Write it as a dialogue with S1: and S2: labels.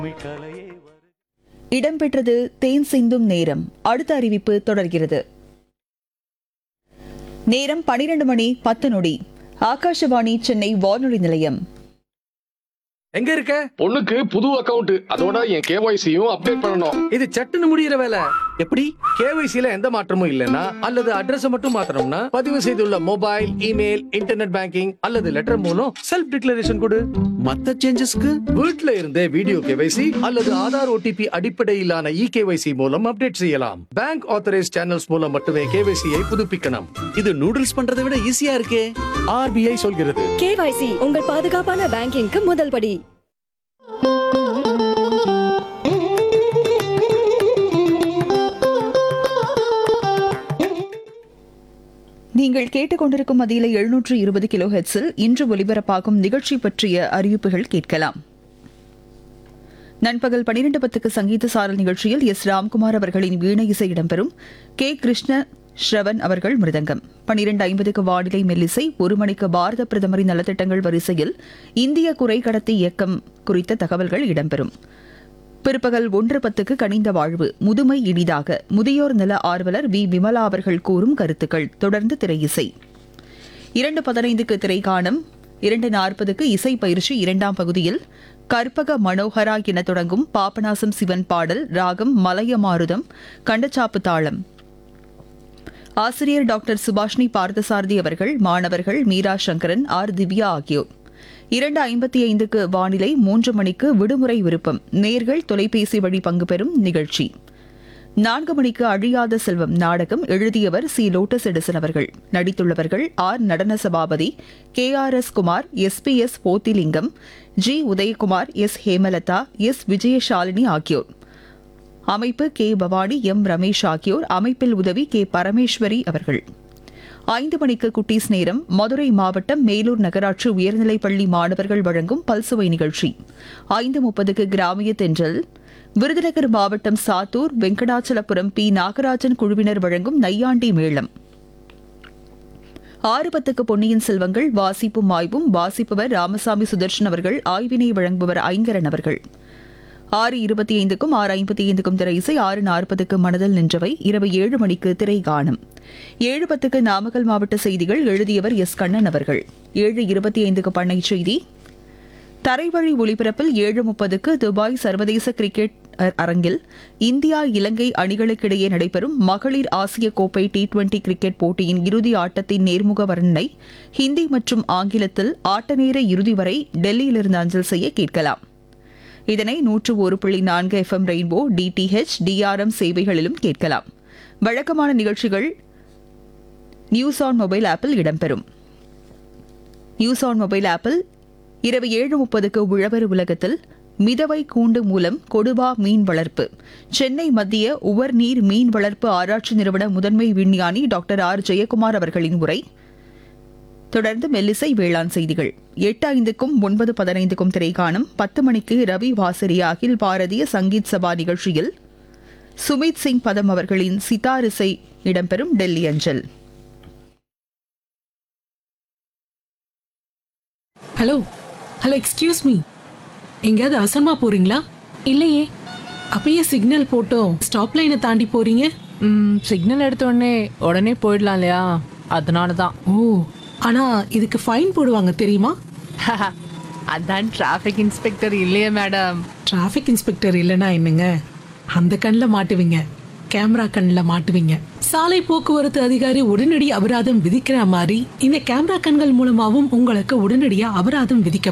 S1: இடம்பெற்றது தேன் சிந்தும் நேரம் அடுத்த அறிவிப்பு தொடர்கிறது நேரம் பனிரெண்டு மணி பத்து நொடி ஆகாஷவாணி சென்னை வானொலி நிலையம்
S2: எங்க இருக்க
S3: பொண்ணுக்கு புது அக்கவுண்ட் அதோட என் கேஒய்சியும் அப்டேட் பண்ணணும்
S2: இது சட்டுன்னு முடியிற வேலை எப்படி கேவைசில எந்த மாற்றமும் இல்லனா அல்லது அட்ரஸ் மட்டும் மாத்தணும்னா பதிவு செய்துள்ள மொபைல் இமெயில் இன்டர்நெட் பேங்கிங் அல்லது லெட்டர் மூலம் செல்ஃப் டிக்ளரேஷன் கொடு
S4: மத்த சேஞ்சஸ்க்கு
S2: வீட்ல இருந்தே வீடியோ கேவைசி அல்லது ஆதார் ஓடிபி அடிப்படையிலான இ கேவைசி மூலம் அப்டேட் செய்யலாம் பேங்க் ஆத்தரைஸ் சேனல்ஸ் மூலம் மட்டுமே கேவைசியை புதுப்பிக்கணும்
S4: இது நூடுல்ஸ் பண்றதை விட ஈஸியா இருக்கே
S2: ஆர்பிஐ சொல்கிறது
S5: கேவைசி உங்கள் பாதுகாப்பான பேங்கிங்க்கு முதல் படி
S1: நீங்கள் கேட்டுக்கொண்டிருக்கும் மதியில எழுநூற்று இருபது கிலோ ஹெட்ஸில் இன்று ஒலிபரப்பாகும் நிகழ்ச்சி பற்றிய அறிவிப்புகள் கேட்கலாம் நண்பகல் பனிரெண்டு பத்துக்கு சங்கீத சாரல் நிகழ்ச்சியில் எஸ் ராம்குமார் அவர்களின் வீணை இசை இடம்பெறும் கே கிருஷ்ண ஸ்ரவன் அவர்கள் மிருதங்கம் பனிரெண்டு ஐம்பதுக்கு வானிலை மெல்லிசை ஒரு மணிக்கு பாரத பிரதமரின் நலத்திட்டங்கள் வரிசையில் இந்திய குறை கடத்தி இயக்கம் குறித்த தகவல்கள் இடம்பெறும் பிற்பகல் ஒன்று பத்துக்கு கனிந்த வாழ்வு முதுமை இனிதாக முதியோர் நல ஆர்வலர் வி விமலா அவர்கள் கூறும் கருத்துக்கள் தொடர்ந்து திரையிசை இரண்டு பதினைந்துக்கு திரைக்காணம் இரண்டு நாற்பதுக்கு இசை பயிற்சி இரண்டாம் பகுதியில் கற்பக மனோகரா என தொடங்கும் பாபநாசம் சிவன் பாடல் ராகம் மலைய மாருதம் கண்டச்சாப்பு தாளம் ஆசிரியர் டாக்டர் சுபாஷினி பார்த்தசாரதி அவர்கள் மாணவர்கள் மீரா சங்கரன் ஆர் திவ்யா ஆகியோர் இரண்டு ஐம்பத்தி ஐந்துக்கு வானிலை மூன்று மணிக்கு விடுமுறை விருப்பம் நேர்கள் தொலைபேசி வழி பங்கு பெறும் நிகழ்ச்சி நான்கு மணிக்கு அழியாத செல்வம் நாடகம் எழுதியவர் சி லோட்டஸ் எடிசன் அவர்கள் நடித்துள்ளவர்கள் R Nadana Sabapathy K R S Kumar S P S Pothilingam G Udayakumar S Hemalatha S Vijayasalini ஆகியோர் அமைப்பு கே பவானி எம் ரமேஷ் ஆகியோர் அமைப்பில் உதவி கே பரமேஸ்வரி அவர்கள் ஐந்து மணிக்கு குட்டீஸ் நேரம் மதுரை மாவட்டம் மேலூர் நகராட்சி உயர்நிலைப் பள்ளி மாணவர்கள் வழங்கும் பல்சுவை நிகழ்ச்சி ஐந்து முப்பதுக்கு கிராமிய தென்றல் விருதுநகர் மாவட்டம் சாத்தூர் வெங்கடாச்சலபுரம் பி நாகராஜன் குழுவினர் வழங்கும் நையாண்டி மேளம் ஆறு பத்துக்கு பொன்னியின் செல்வங்கள் வாசிப்பும் ஆய்வும் வாசிப்பவர் ராமசாமி சுதர்ஷன் அவர்கள் ஆய்வினை வழங்குபவர் ஐங்கரன் அவர்கள் ஆறு இருபத்தி ஐந்துக்கும் ஆறு ஐம்பத்தி ஐந்துக்கும் திரை இசை ஆறு நாற்பதுக்கு மனதில் நின்றவை இரவு ஏழு மணிக்கு திரை காணும் ஏழு பத்துக்கு நாமக்கல் மாவட்ட செய்திகள் எழுதியவர் எஸ் கண்ணன் அவர்கள் ஏழு இருபத்தி ஐந்துக்கு பண்ணை செய்தி தரைவழி ஒளிபரப்பில் ஏழு முப்பதுக்கு துபாய் சர்வதேச கிரிக்கெட் அ- அரங்கில் இந்தியா இலங்கை அணிகளுக்கிடையே நடைபெறும் மகளிர் ஆசிய கோப்பை டி டுவெண்டி கிரிக்கெட் போட்டியின் இறுதி ஆட்டத்தின் நேர்முக வர்ணனை ஹிந்தி மற்றும் ஆங்கிலத்தில் ஆட்ட நேர இறுதி வரை டெல்லியிலிருந்து அஞ்சல் செய்ய கேட்கலாம் இதனை நூற்று ஒரு புள்ளி நான்கு எஃப்எம் ரெயின்போ டிடிஹெச் டிஆர்எம் சேவைகளிலும் கேட்கலாம் வழக்கமான நிகழ்ச்சிகள் நியூஸ் ஆன் மொபைல் ஆப்பில் இடம்பெறும் நியூஸ் ஆன் மொபைல் ஆப்பில் இரவு ஏழு முப்பதுக்கு உழவர் உலகத்தில் மிதவை கூண்டு மூலம் கொடுவா மீன் வளர்ப்பு சென்னை மத்திய உவர்நீர் மீன் வளர்ப்பு ஆராய்ச்சி நிறுவன முதன்மை விஞ்ஞானி டாக்டர் ஆர் ஜெயக்குமார் அவர்களின் உரை தொடர்ந்து மெல்லிசை வேளாண் செய்திகள் எட்டு ஐந்துக்கும் ஒன்பது பதினைந்துக்கும் திரைக்காணும் பத்து மணிக்கு ரவி வாசரி அகில் பாரதிய சங்கீத் சபா நிகழ்ச்சியில் சுமித் சிங் பதம் அவர்களின் சித்தார் இசை இடம்பெறும் டெல்லி அஞ்சல்
S6: ஹலோ ஹலோ எக்ஸ்கியூஸ் மீ எங்கேயாவது அவசரமா போறீங்களா
S7: இல்லையே
S6: அப்பயே சிக்னல் போட்டோம் ஸ்டாப் லைனை தாண்டி போறீங்க
S7: ம் சிக்னல் எடுத்த உடனே உடனே போயிடலாம் இல்லையா அதனால தான்
S6: ஓ ஆனா இதுக்கு ஃபைன் போடுவாங்க தெரியுமா
S7: அதான் டிராஃபிக் இன்ஸ்பெக்டர் இல்லையே மேடம்
S6: டிராஃபிக் இன்ஸ்பெக்டர் இல்லைன்னா என்னங்க அந்த கண்ணில் மாட்டுவீங்க கேமரா கண்ணில் மாட்டுவீங்க சாலை போக்குவரத்து அதிகாரி உடனடி அபராதம் விதிக்கிற மாதிரி இந்த கேமரா கண்கள் மூலமாவும் உங்களுக்கு உடனடியா அபராதம் விதிக்க